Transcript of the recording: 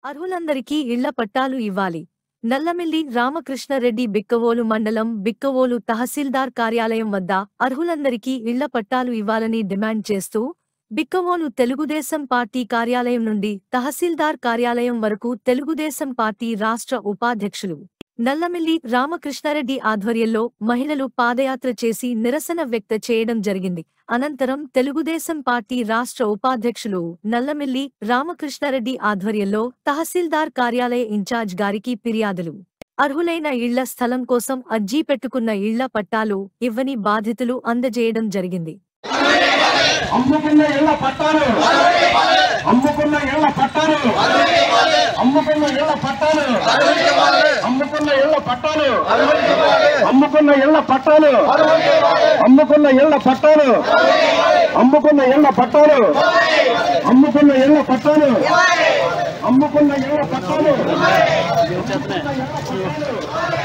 అర్హులందరికీ ఇళ్ల పట్టాలు ఇవ్వాలి నల్లమిల్లి రామకృష్ణరెడ్డి బిక్కవోలు మండలం బిక్కవోలు తహసీల్దార్ కార్యాలయం వద్ద అర్హులందరికీ ఇళ్ల పట్టాలు ఇవ్వాలని డిమాండ్ చేస్తూ బిక్కవోలు తెలుగుదేశం పార్టీ కార్యాలయం నుండి తహసీల్దార్ కార్యాలయం వరకు తెలుగుదేశం పార్టీ రాష్ట్ర ఉపాధ్యక్షులు నల్లమిల్లి రామకృష్ణారెడ్డి ఆధ్వర్యంలో మహిళలు పాదయాత్ర చేసి నిరసన వ్యక్త చేయడం జరిగింది అనంతరం తెలుగుదేశం పార్టీ రాష్ట్ర ఉపాధ్యక్షులు నల్లమిల్లి రామకృష్ణారెడ్డి ఆధ్వర్యంలో తహసీల్దార్ కార్యాలయ ఇన్ఛార్జ్ గారికి ఫిర్యాదులు అర్హులైన ఇళ్ల స్థలం కోసం అర్జీ పెట్టుకున్న ఇళ్ల పట్టాలు ఇవ్వని బాధితులు అందజేయడం జరిగింది అమ్ముకున్న ఇళ్ల పట్టాలు అమ్ముకున్న ఇళ్ల పట్టాలు అమ్ముకున్న ఇళ్ల పట్టాలు అమ్ముకున్న ఇళ్ల పట్టాలు అమ్ముకున్న ఇళ్ల పట్టాలు అమ్ముకున్న ఇళ్ల పట్టాలు అమ్ముకున్న ఇళ్ల పట్టాలు అమ్ముకున్న ఇళ్ల పట్టాలు అమ్ముకున్న ఇళ్ల పట్టాలు